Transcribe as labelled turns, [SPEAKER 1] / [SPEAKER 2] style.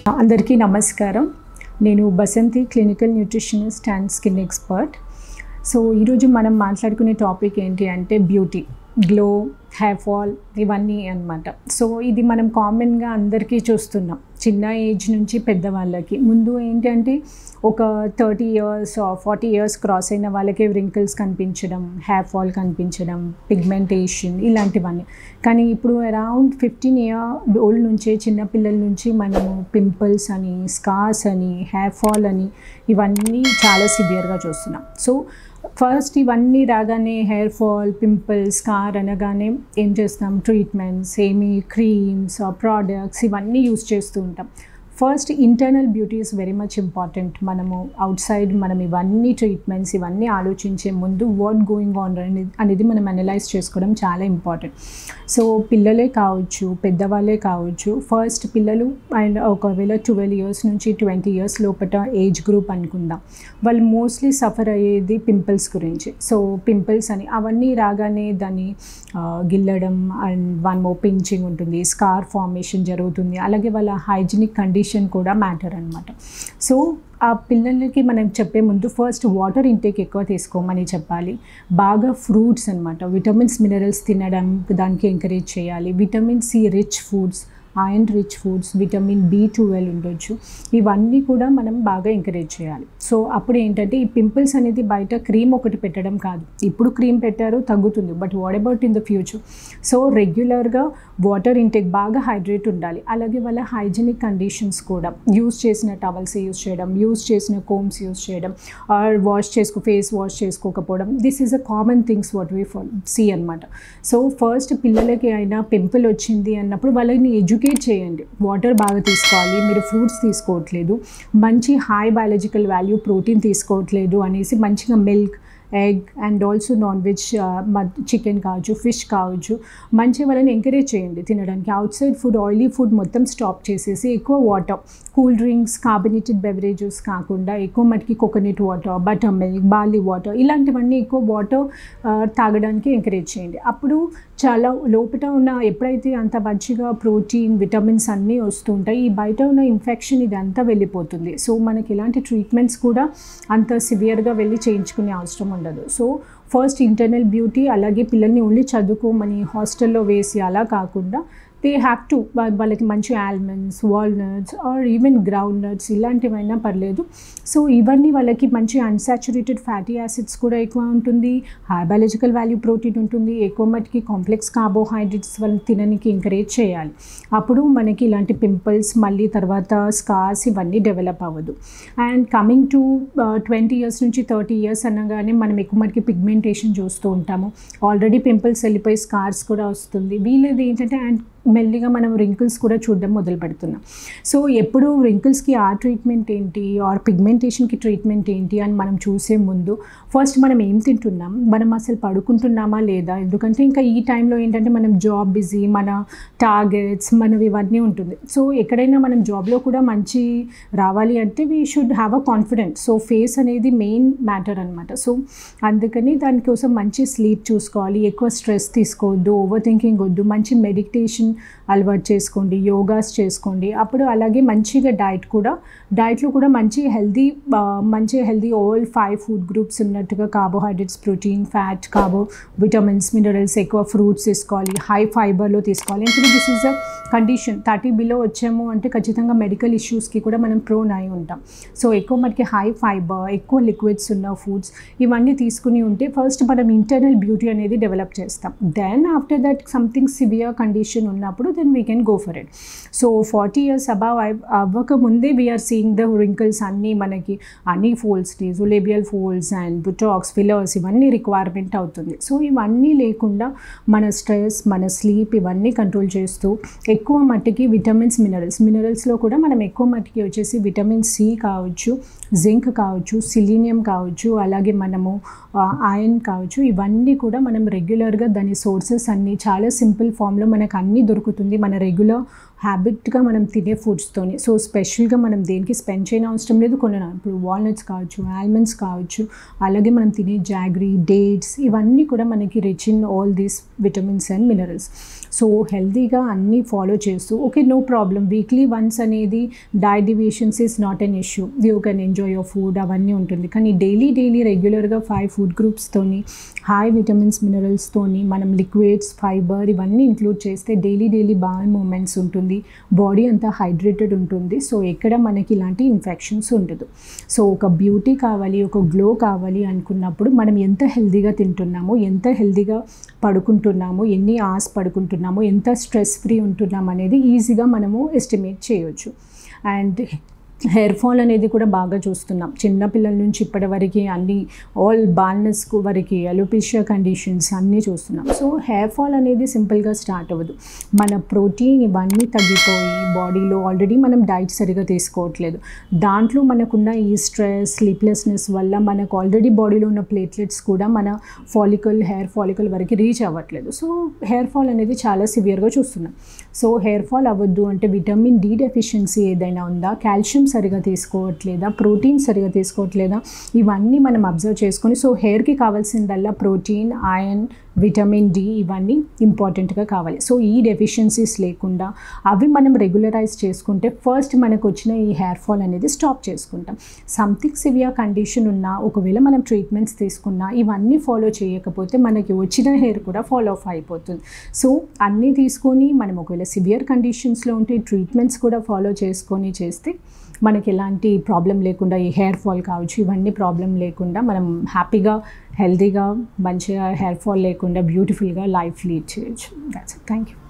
[SPEAKER 1] అందరికీ నమస్కారం నేను Basanti clinical nutritionist and skin expert so ఈరోజు మనం మాట్లాడుకునే టాపిక్ ఏంటి అంటే బ్యూటీ గ్లో హెయిర్ ఫాల్ ఇవన్నీ అన్నమాట సో ఇది మనం కామన్గా అందరికీ చూస్తున్నాం చిన్న ఏజ్ నుంచి పెద్దవాళ్ళకి ముందు ఏంటంటే ఒక thirty years forty years cross అయిన వాళ్ళకి రింకిల్స్ కనిపించడం హెయిర్ ఫాల్ కనిపించడం పిగ్మెంటేషన్ ఇలాంటివన్నీ కానీ ఇప్పుడు అరౌండ్ ఫిఫ్టీన్ ఇయర్ ఓల్డ్ నుంచే చిన్నపిల్లల నుంచి మనము పింపుల్స్ అని స్కార్స్ అని హెయిర్ ఫాల్ అని ఇవన్నీ చాలా సివియర్గా చూస్తున్నాం సో ఫస్ట్ ఇవన్నీ రాగానే హెయిర్ ఫాల్ పింపుల్స్ స్కార్ అనగానే ఏం చేస్తాం ట్రీట్మెంట్స్ ఏమి క్రీమ్స్ ప్రోడక్ట్స్ ఇవన్నీ యూస్ చేస్తూ ఉంటాం first internal beauty is very much important మనము అవుట్ సైడ్ మనం ఇవన్నీ ట్రీట్మెంట్స్ ఇవన్నీ ఆలోచించే ముందు వాట్ గోయింగ్ ఆన్ అనేది అనేది మనం అనలైజ్ చేసుకోవడం చాలా ఇంపార్టెంట్ సో పిల్లలే కావచ్చు పెద్దవాళ్ళే కావచ్చు ఫస్ట్ పిల్లలు అండ్ ఒకవేళ ట్వెల్వ్ ఇయర్స్ నుంచి ట్వంటీ ఇయర్స్ లోపల ఏజ్ గ్రూప్ అనుకుందాం వాళ్ళు మోస్ట్లీ సఫర్ అయ్యేది పింపుల్స్ గురించి సో పింపుల్స్ అని అవన్నీ రాగానే దాన్ని గిల్లడం అండ్ వన్ మో పించింగ్ ఉంటుంది స్కార్ ఫార్మేషన్ జరుగుతుంది అలాగే వాళ్ళ హైజీనిక్ కండిషన్ కూడా మ్యాటర్ అనమాట సో ఆ పిల్లలకి మనం చెప్పే ముందు ఫస్ట్ వాటర్ ఇంటేక్ ఎక్కువ తీసుకోమని చెప్పాలి బాగా ఫ్రూట్స్ అనమాట విటమిన్స్ మినరల్స్ తినడం దానికి ఎంకరేజ్ చేయాలి vitamin C rich foods iron rich foods vitamin B twelve ఉండొచ్చు ఇవన్నీ కూడా మనం బాగా ఎంకరేజ్ చేయాలి సో అప్పుడు ఏంటంటే ఈ పింపుల్స్ అనేది బయట క్రీమ్ ఒకటి పెట్టడం కాదు ఇప్పుడు క్రీమ్ పెట్టారు తగ్గుతుంది but what about in the future so రెగ్యులర్గా వాటర్ ఇంటేక్ బాగా హైడ్రేట్ ఉండాలి అలాగే వాళ్ళ హైజీనిక్ కండిషన్స్ కూడా యూస్ చేసిన టవల్స్ యూస్ చేయడం యూస్ చేసిన కోమ్స్ యూస్ చేయడం ఆర్ వాష్ చేసుకో ఫేస్ వాష్ చేసుకోకపోవడం this is a common things what we follow అనమాట సో ఫస్ట్ పిల్లలకి అయినా పింపుల్ వచ్చింది అన్నప్పుడు వాళ్ళని ఎడ్యుకేట్ చేయండి వాటర్ బాగా తీసుకోవాలి మీరు ఫ్రూట్స్ తీసుకోవట్లేదు మంచి హై బయాలజికల్ వాల్యూ ప్రోటీన్ తీసుకోవట్లేదు అనేసి మంచిగా milk egg and also non veg chicken కావచ్చు ఫిష్ కావచ్చు మంచి వాళ్ళని ఎంకరేజ్ చేయండి తినడానికి outside food oily food మొత్తం స్టాప్ చేసేసి ఎక్కువ water cool drinks carbonated beverages కాకుండా ఎక్కువ మటుకి coconut water butter milk barley water ఇలాంటివన్నీ ఎక్కువ వాటర్ తాగడానికి ఎంకరేజ్ చేయండి అప్పుడు చాలా లోపల ఉన్న ఎప్పుడైతే అంత మంచిగా ప్రోటీన్ విటమిన్స్ అన్నీ వస్తుంటాయి ఈ బయట ఉన్న ఇన్ఫెక్షన్ ఇది అంతా వెళ్ళిపోతుంది సో మనకి ఇలాంటి ట్రీట్మెంట్స్ కూడా అంత సివియర్గా వెళ్ళి చేయించుకునే అవసరం ఉండదు సో ఫస్ట్ ఇంటర్నల్ బ్యూటీ అలాగే పిల్లల్ని ఓన్లీ చదువుకోమని హాస్టల్లో వేసి అలా కాకుండా దే హ్యావ్ టు వాళ్ళకి మంచి almonds walnuts or even ground nuts ఇలాంటివైనా పర్లేదు సో ఇవన్నీ వాళ్ళకి మంచి అన్సాచురేటెడ్ ఫ్యాటీ యాసిడ్స్ కూడా ఎక్కువ ఉంటుంది హై బయాలజికల్ వాల్యూ ప్రోటీన్ ఉంటుంది ఎక్కువ మటుకి కాంప్లెక్స్ కార్బోహైడ్రేట్స్ వాళ్ళని తినడానికి ఎంకరేజ్ చేయాలి అప్పుడు మనకి ఇలాంటి పింపుల్స్ మళ్ళీ తర్వాత స్కార్స్ ఇవన్నీ డెవలప్ అవ్వదు and coming to twenty years నుంచి థర్టీ ఇయర్స్ అనగానే మనం ఎక్కువ మటుకి పిగ్మెంటేషన్ చూస్తూ ఉంటాము ఆల్రెడీ పింపుల్స్ వెళ్ళిపోయి స్కార్స్ కూడా వస్తుంది వీళ్ళది ఏంటంటే అండ్ మెల్లిగా మనం రింకిల్స్ కూడా చూడడం మొదలు పెడుతున్నాం సో ఎప్పుడు రింకిల్స్కి ఆ ట్రీట్మెంట్ ఏంటి ఆర్ పిగ్మెంటేషన్కి ట్రీట్మెంట్ ఏంటి అని మనం చూసే ముందు ఫస్ట్ మనం ఏం తింటున్నాం మనం అసలు పడుకుంటున్నామా లేదా ఎందుకంటే ఇంకా ఈ టైంలో ఏంటంటే మనం జాబ్ బిజీ మన టార్గెట్స్ మనవి ఇవన్నీ ఉంటుంది సో ఎక్కడైనా మనం జాబ్లో కూడా మంచి రావాలి అంటే we should have a confidence so face అనేది మెయిన్ మ్యాటర్ అనమాట సో అందుకని దానికోసం మంచి స్లీప్ చూసుకోవాలి ఎక్కువ స్ట్రెస్ తీసుకోవద్దు ఓవర్ థింకింగ్ వద్దు మంచి మెడిటేషన్ అలవాటు చేసుకోండి యోగాస్ చేసుకోండి అప్పుడు అలాగే మంచిగా డైట్ కూడా డైట్లో కూడా మంచి హెల్దీ మంచి healthy all five food groups ఉన్నట్టుగా carbohydrates protein fat carbo vitamins minerals ఎక్కువ ఫ్రూట్స్ తీసుకోవాలి హై ఫైబర్లో తీసుకోవాలి ఎందుకంటే this is a condition thirty below వచ్చాము అంటే ఖచ్చితంగా మెడికల్ ఇష్యూస్కి కూడా మనం ప్రోన్ అయి ఉంటాం సో ఎక్కువ మనకి హై ఫైబర్ ఎక్కువ లిక్విడ్స్ ఉన్న ఫుడ్స్ ఇవన్నీ తీసుకుని ఉంటే ఫస్ట్ మనం ఇంటర్నల్ బ్యూటీ అనేది డెవలప్ చేస్తాం then after that something severe condition ఉన్నప్పుడు then we can go for it so forty years above అవ్వక ముందే వీఆర్ సీయింగ్ ద రింకిల్స్ అన్నీ మనకి అన్ని folds labial folds and botox fillers ఇవన్నీ రిక్వైర్మెంట్ అవుతుంది సో ఇవన్నీ లేకుండా మన స్ట్రెస్ మన స్లీప్ ఇవన్నీ కంట్రోల్ చేస్తూ ఎక్కువ మట్టికి విటమిన్స్ మినరల్స్ మినరల్స్లో కూడా మనం ఎక్కువ మట్టికి వచ్చేసి విటమిన్ సి కావచ్చు జింక్ కావచ్చు సిలీనియం కావచ్చు అలాగే మనము ఐరన్ కావచ్చు ఇవన్నీ కూడా మనం రెగ్యులర్గా దాని సోర్సెస్ అన్నీ చాలా సింపుల్ ఫామ్లో మనకు అన్నీ దొరుకుతుంది మన రెగ్యులర్ హ్యాబిట్గా మనం తినే ఫుడ్స్తోని సో స్పెషల్గా మనం దేనికి స్పెండ్ చేయని అవసరం లేదు కొన్ని ఇప్పుడు వాల్నట్స్ కావచ్చు ఆల్మండ్స్ కావచ్చు అలాగే మనం తినే జాగ్రీ డేట్స్ ఇవన్నీ కూడా మనకి rich in all these vitamins and minerals so హెల్తీగా అన్నీ ఫాలో చేస్తూ okay no problem weekly once అనేది diet deviations is not an issue you can enjoy your food అవన్నీ ఉంటుంది కానీ డైలీ డైలీ రెగ్యులర్గా ఫైవ్ ఫుడ్ గ్రూప్స్తోని హై విటమిన్స్ మినరల్స్తోని మనం లిక్విడ్స్ ఫైబర్ ఇవన్నీ ఇంక్లూడ్ చేస్తే డైలీ డైలీ బాగా మూమెంట్స్ ఉంటుంది బాడీ అంతా హైడ్రేటెడ్ ఉంటుంది సో ఎక్కడ మనకి ఇలాంటి ఇన్ఫెక్షన్స్ ఉండదు సో ఒక బ్యూటీ కావాలి ఒక గ్లో కావాలి అనుకున్నప్పుడు మనం ఎంత హెల్తీగా తింటున్నామో ఎంత హెల్తీగా పడుకుంటున్నామో ఎన్ని ఆస్ పడుకుంటున్నామో ఎంత స్ట్రెస్ ఫ్రీ ఉంటున్నాం అనేది ఈజీగా మనము ఎస్టిమేట్ చేయొచ్చు అండ్ హెయిర్ ఫాల్ అనేది కూడా బాగా చూస్తున్నాం చిన్నపిల్లల నుంచి ఇప్పటి వరకు అన్ని ఆల్ బాల్నెస్ వరకు అలోపేషియా కండిషన్స్ అన్నీ చూస్తున్నాం సో హెయిర్ ఫాల్ అనేది సింపుల్గా స్టార్ట్ అవ్వదు మన ప్రోటీన్ ఇవన్నీ తగ్గిపోయి బాడీలో ఆల్రెడీ మనం డైట్ సరిగా తీసుకోవట్లేదు దాంట్లో మనకున్న ఈ స్ట్రెస్ స్లీప్లెస్నెస్ వల్ల మనకు ఆల్రెడీ బాడీలో ఉన్న ప్లేట్లెట్స్ కూడా మన ఫాలికల్ హెయిర్ ఫాలికల్ వరకు రీచ్ అవ్వట్లేదు సో హెయిర్ ఫాల్ అనేది చాలా సివియర్గా చూస్తున్నాం సో హెయిర్ ఫాల్ అవ్వద్దు అంటే విటమిన్ డి డెఫిషియన్సీ ఏదైనా ఉందా కాల్షియం సరిగా తీసుకోవట్లేదా ప్రోటీన్ సరిగా తీసుకోవట్లేదా ఇవన్నీ మనం అబ్జర్వ్ చేసుకొని సో హెయిర్కి కావాల్సిందల్లా ప్రోటీన్ ఐరన్ విటమిన్ డి ఇవన్నీ ఇంపార్టెంట్గా కావాలి సో ఈ డెఫిషియన్సీస్ లేకుండా అవి మనం రెగ్యులరైజ్ చేసుకుంటే ఫస్ట్ మనకు వచ్చిన ఈ హెయిర్ ఫాల్ అనేది స్టాప్ చేసుకుంటాం సంథింగ్ సివియర్ కండిషన్ ఉన్నా ఒకవేళ మనం ట్రీట్మెంట్స్ తీసుకున్నా ఇవన్నీ ఫాలో చేయకపోతే మనకి వచ్చిన హెయిర్ కూడా ఫాలో ఆఫ్ అయిపోతుంది సో అన్నీ తీసుకొని మనం ఒకవేళ సివియర్ కండిషన్స్లో ఉంటే ట్రీట్మెంట్స్ కూడా ఫాలో చేసుకొని చేస్తే మనకి ఎలాంటి ప్రాబ్లం లేకుండా ఈ హెయిర్ ఫాల్ కావచ్చు ఇవన్నీ ప్రాబ్లం లేకుండా మనం హ్యాపీగా హెల్తీగా మంచిగా హెయిర్ ఫాల్ లేకుండా బ్యూటిఫుల్గా లైఫ్ లీడ్ చేయొచ్చు దాట్స్ థ్యాంక్ యూ